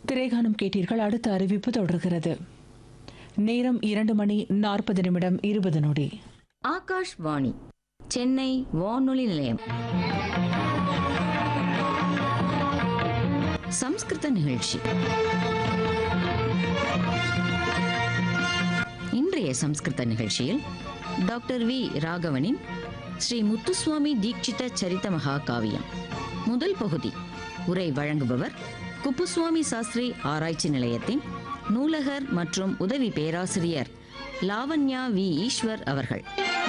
திரைகானம் கேட்டீர்கள் அடுத்த அறிவிப்பு தொடர்கிறது நேரம் இரண்டு மணி நாற்பது நிமிடம் இருபது நொடி ஆகாஷ்வாணி சென்னை வானொலி நிலையம் சம்ஸ்கிருத நிகழ்ச்சி இன்றைய சம்ஸ்கிருத நிகழ்ச்சியில் டாக்டர் வி ராகவனின் ஸ்ரீ முத்துசுவாமி தீட்சித சரித மகாகாவியம் முதல் பகுதி உரை வழங்குபவர் குப்புசுவாமி சாஸ்திரி ஆராய்ச்சி நிலையத்தின் நூலகர் மற்றும் உதவி பேராசிரியர் லாவண்யா வி ஈஸ்வர் அவர்கள்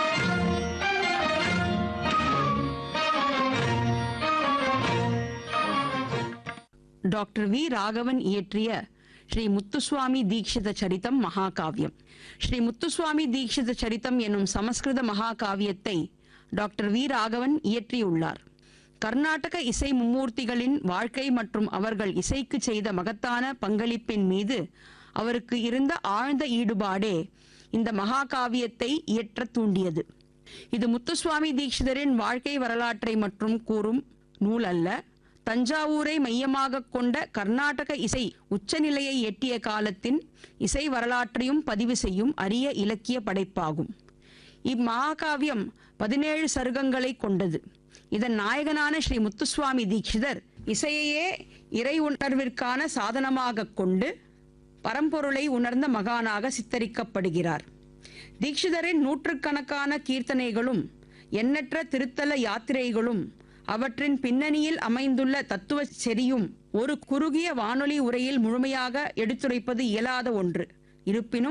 டாக்டர் வி ராகவன் இயற்றிய ஸ்ரீ முத்துசுவாமி தீக்ஷித சரிதம் மகாகாவியம் ஸ்ரீ முத்துசுவாமி தீக்ஷித சரிதம் எனும் சமஸ்கிருத மகாகாவியத்தை டாக்டர் வி ராகவன் இயற்றியுள்ளார் கர்நாடக இசை மும்மூர்த்திகளின் வாழ்க்கை மற்றும் அவர்கள் இசைக்கு செய்த மகத்தான பங்களிப்பின் மீது அவருக்கு இருந்த ஆழ்ந்த ஈடுபாடே இந்த மகாகாவியத்தை இயற்றத் தூண்டியது இது முத்துசுவாமி தீட்சிதரின் வாழ்க்கை வரலாற்றை மற்றும் கூறும் நூல் அல்ல தஞ்சாவூரை மையமாக கொண்ட கர்நாடக இசை உச்சநிலையை எட்டிய காலத்தின் இசை வரலாற்றையும் பதிவு செய்யும் அரிய இலக்கிய படைப்பாகும் இம்மகாகாவியம் பதினேழு சருகங்களை கொண்டது இதன் நாயகனான ஸ்ரீ முத்துசுவாமி தீட்சிதர் இசையையே இறை உணர்விற்கான சாதனமாக கொண்டு பரம்பொருளை உணர்ந்த மகானாக சித்தரிக்கப்படுகிறார் தீட்சிதரின் நூற்றுக்கணக்கான கீர்த்தனைகளும் எண்ணற்ற திருத்தல யாத்திரைகளும் அவற்றின் பின்னணியில் அமைந்துள்ள தத்துவ செறியும் ஒரு குறுகிய வானொலி உரையில் முழுமையாக எடுத்துரைப்பது இயலாத ஒன்று இருப்பினும்